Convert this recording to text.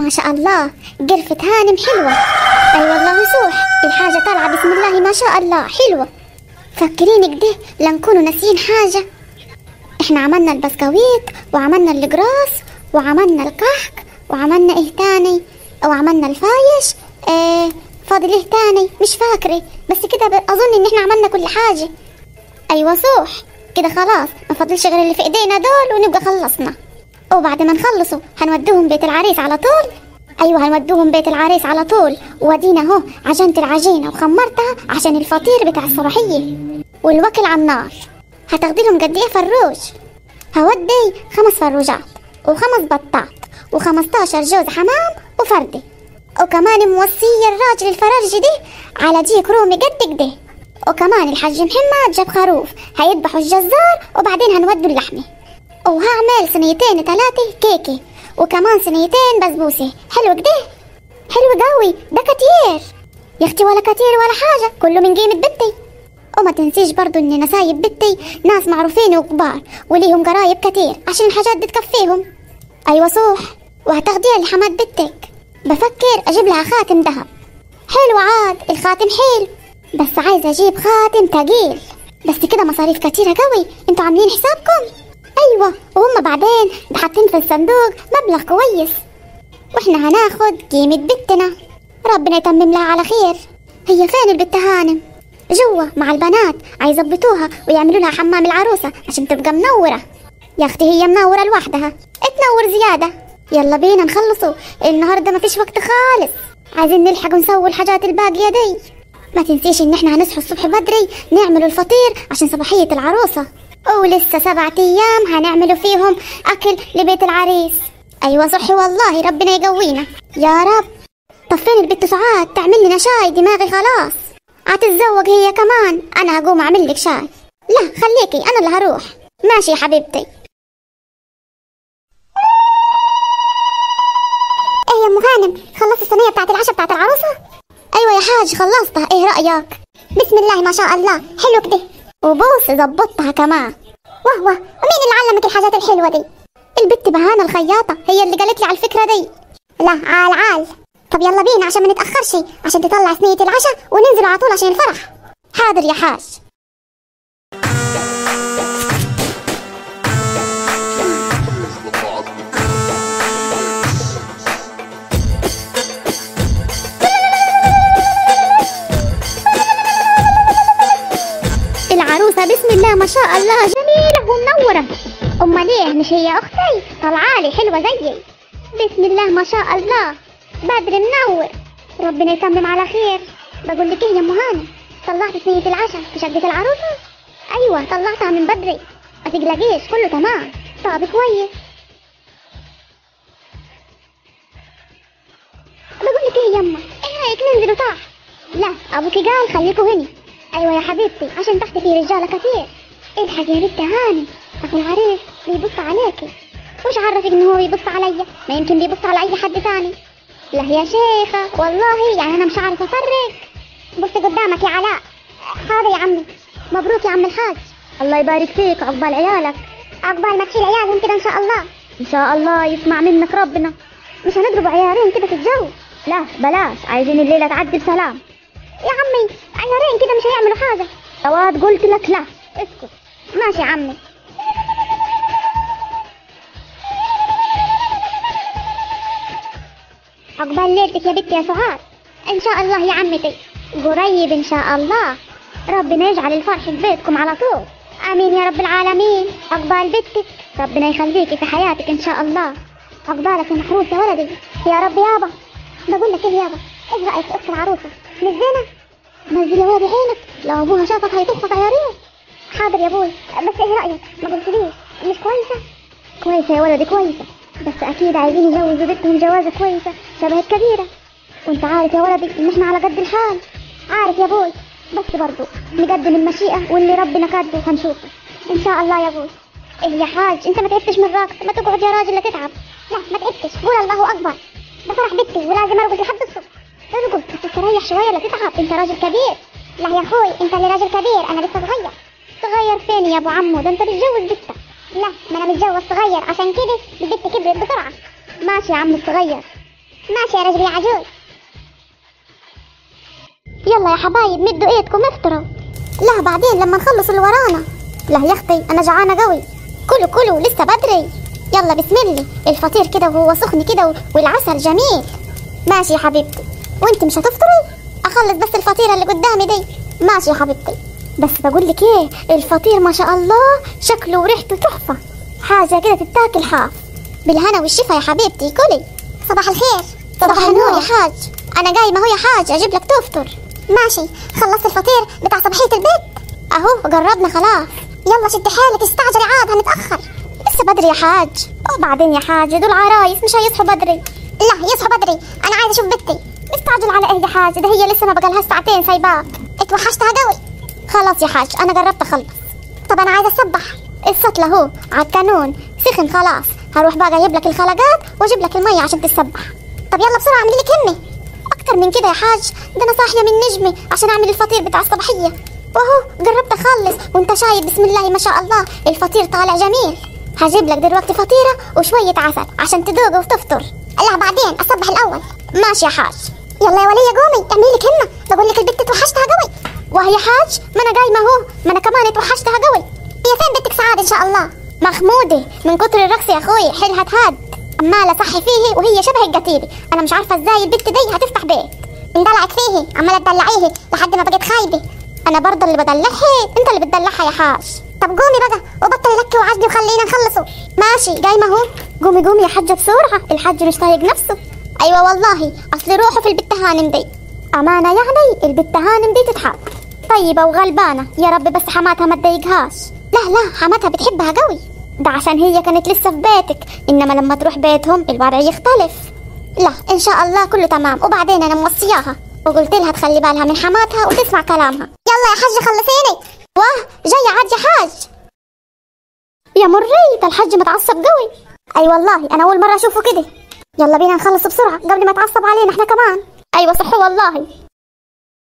ما شاء الله قرفة هانم حلوة أي والله صوح الحاجة طالعة بسم الله ما شاء الله حلوة فكريني كده لنكونوا ناسيين حاجة احنا عملنا البسكويت وعملنا الجراس وعملنا الكحك وعملنا ايه تاني وعملنا الفايش اه فاضل ايه تاني مش فاكرة بس كده ب- اظن ان احنا عملنا كل حاجة ايوه صوح كده خلاص ما فاضلش غير اللي في ايدينا دول ونبقى خلصنا وبعد ما نخلصوا هنودوهم بيت العريس على طول ايوه هنودوهم بيت العريس على طول وادينا اهو عجنت العجينه وخمرتها عشان الفطير بتاع الصباحيه والوكل على النار هتاخدي لهم قد ايه فروج هودي خمس فروجات وخمس بطات وخمستاشر جوز حمام وفردي وكمان موصية الراجل الفرارجي دي على ديك رومي قد كده وكمان الحاج محمد جاب خروف هيذبحوا الجزار وبعدين هنودوا اللحمة وهعمل صينيتين تلاتة كيكة وكمان صينيتين بسبوسة حلو كده حلو قوي ده كتير يا اختي ولا كتير ولا حاجة كله من قيمة بنتي وما تنسيش برضو ان نسايب بنتي ناس معروفين وكبار وليهم قرايب كتير عشان الحاجات دي تكفيهم ايوه صوح وهتاخديها لحماد بنتك بفكر اجيب لها خاتم ذهب حلو عاد الخاتم حلو بس عايزه اجيب خاتم تقيل بس كده مصاريف كتيرة قوي انتوا عاملين حسابكم ايوه وهم بعدين حاطين في الصندوق مبلغ كويس واحنا هناخد قيمة بنتنا ربنا يتمم لها على خير هي فين البت هانم جوا مع البنات هيظبطوها ويعملوا لها حمام العروسة عشان تبقى منورة يا اختي هي منورة لوحدها تنور زيادة يلا بينا نخلصوا النهاردة مفيش وقت خالص عايزين نلحق ونسوي الحاجات الباقية دي ما تنسيش ان احنا هنصحوا الصبح بدري نعملوا الفطير عشان صباحية العروسة ولسه سبعة ايام هنعملوا فيهم اكل لبيت العريس ايوه صح والله ربنا يقوينا يا رب طب فين البت سعاد تعمل لنا شاي دماغي خلاص هتتزوج هي كمان انا هقوم اعمل لك شاي لا خليكي انا اللي هروح ماشي يا حبيبتي ايه يا ام هانم خلصت الصينيه بتاعت العشاء بتاعت العروسه ايوه يا حاج خلصتها ايه رايك بسم الله ما شاء الله حلو كده وبوس ظبطتها كمان واه واه ومين اللي علمك الحاجات الحلوه دي البت بهانة الخياطة هي اللي قالت لي على الفكرة دي لا عال عال طب يلا بينا عشان ما نتأخرش عشان تطلع صينية العشاء وننزل على طول عشان الفرح حاضر يا حاج العروسة بسم الله ما شاء الله جميلة ومنورة أمال ليه مش هي أختي طلعالي حلوة زيي بسم الله ما شاء الله بدر منور ربنا يتمم على خير بقول لك ايه يا ام هانم طلعت صينية العشاء في شقة العروسة ايوه طلعتها من بدري ما تقلقيش كله تمام طب كويس بقول لك ايه يما ايه رايك ننزلوا تحت لا ابوكي قال خليكوا هنا ايوه يا حبيبتي عشان تحت في رجاله كتير الحق يا بنت هانم اخو العريس بيبص عليكي وش عرفك ان هو بيبص عليا ما يمكن بيبص على اي حد تاني لا يا شيخة والله يعني انا مش عارفة افرق بصي قدامك يا علاء حاضر يا عمي مبروك يا عم الحاج الله يبارك فيك عقبال عيالك عقبال ما تشيل عيالهم كده ان شاء الله ان شاء الله يسمع منك ربنا مش هنضرب عيارين كده في الجو لا بلاش عايزين الليلة تعدي بسلام يا عمي عيارين كده مش هيعملوا حاجة اواد قلت لك لا اسكت ماشي يا عمي عقبال ليلتك يا بنتي يا سعاد ان شاء الله يا عمتي قريب ان شاء الله ربنا يجعل الفرح في بيتكم على طول امين يا رب العالمين عقبال بنتك ربنا يخليكي في حياتك ان شاء الله عقبالك يا محروس يا ولدي يا رب يابا بقول لك ايه يابا ايه رايك في اخت العروسه مش زينه نزل يا ولدي عينك لو ابوها شافك هيطفك عيارين حاضر يا ابوي بس ايه رايك ما قلتليش مش كويسه كويسه يا ولدي كويسه بس اكيد عايزين يجوزوا بنتهم جوازه كويسه شبهت كبيره وانت عارف يا ولدي ان احنا على قد الحال عارف يا ابوي بس برضو نقدم المشيئه واللي ربنا كاتبه هنشوفه ان شاء الله يا ابوي ايه يا حاج انت ما تعبتش من الرقص ما تقعد يا راجل لا تتعب لا ما تعبتش قول الله اكبر ده فرح بنتي ولازم ارقص لحد الصبح ارقص بس تريح شويه لا تتعب انت راجل كبير لا يا اخوي انت اللي راجل كبير انا لسه صغير صغير فين يا ابو عمو ده انت متجوز بنتك لا ما انا متجوز صغير عشان كده البنت كبرت بسرعه ماشي يا عم الصغير ماشي يا رجل يا عجوز يلا يا حبايب مدوا ايدكم افطروا لا بعدين لما نخلص اللي ورانا لا يا اختي انا جعانه قوي كلوا كلوا لسه بدري يلا بسم الله الفطير كده وهو سخن كده و- والعسل جميل ماشي يا حبيبتي وانت مش هتفطري اخلص بس الفطيره اللي قدامي دي ماشي يا حبيبتي بس بقول لك ايه الفطير ما شاء الله شكله وريحته تحفه حاجه كده تتاكل حاف بالهنا والشفا يا حبيبتي كلي صباح الخير صباح النور يا حاج انا جاي ما هو يا حاج اجيب لك تفطر ماشي خلصت الفطير بتاع صباحيه البيت اهو جربنا خلاص يلا شد حالك استعجلي عاد هنتاخر لسه بدري يا حاج وبعدين يا حاج دول عرايس مش هيصحوا بدري لا يصحوا بدري انا عايزه اشوف بنتي مستعجل على ايه يا حاج ده هي لسه ما بقالها ساعتين سايباك اتوحشتها قوي خلاص يا حاج انا جربت اخلص طب انا عايزه اسبح السطل اهو على الكانون سخن خلاص هروح بقى اجيب لك الخلقات واجيب لك الميه عشان تتسبح طب يلا بسرعه اعملي لك همي اكتر من كده يا حاج ده انا صاحيه من نجمه عشان اعمل الفطير بتاع الصباحيه واهو جربت اخلص وانت شايف بسم الله ما شاء الله الفطير طالع جميل هجيب لك دلوقتي فطيره وشويه عسل عشان تذوق وتفطر لا بعدين اصبح الاول ماشي يا حاج يلا يا وليه قومي اعملي لك همه بقول لك البت توحشتها قوي وهي حاج ما انا قايمه اهو ما انا كمان اتوحشتها قوي هي فين بنتك سعاد ان شاء الله مخموده من كتر الرقص يا اخوي حيلها تهد عماله صحي فيه وهي شبه القتيله انا مش عارفه ازاي البت دي هتفتح بيت اندلعت فيه عماله تدلعيه لحد ما بقت خايبه انا برضه اللي بدلعها انت اللي بتدلعها يا حاج طب قومي بقى وبطلي لك وعجني وخلينا نخلصه ماشي جاي ما هو قومي قومي يا حاجه بسرعه الحاج مش طايق نفسه ايوه والله اصل روحه في البت هانم دي امانه يعني البت هانم دي تتحب طيبه وغلبانه يا رب بس حماتها ما تضايقهاش لا لا حماتها بتحبها قوي ده عشان هي كانت لسه في بيتك انما لما تروح بيتهم الوضع يختلف لا ان شاء الله كله تمام وبعدين انا موصياها وقلت لها تخلي بالها من حماتها وتسمع كلامها يلا يا حاجه خلصيني واه جاي عاد يا حاج يا مري ده الحاج متعصب قوي اي والله انا اول مره اشوفه كده يلا بينا نخلص بسرعه قبل ما يتعصب علينا احنا كمان ايوه صح والله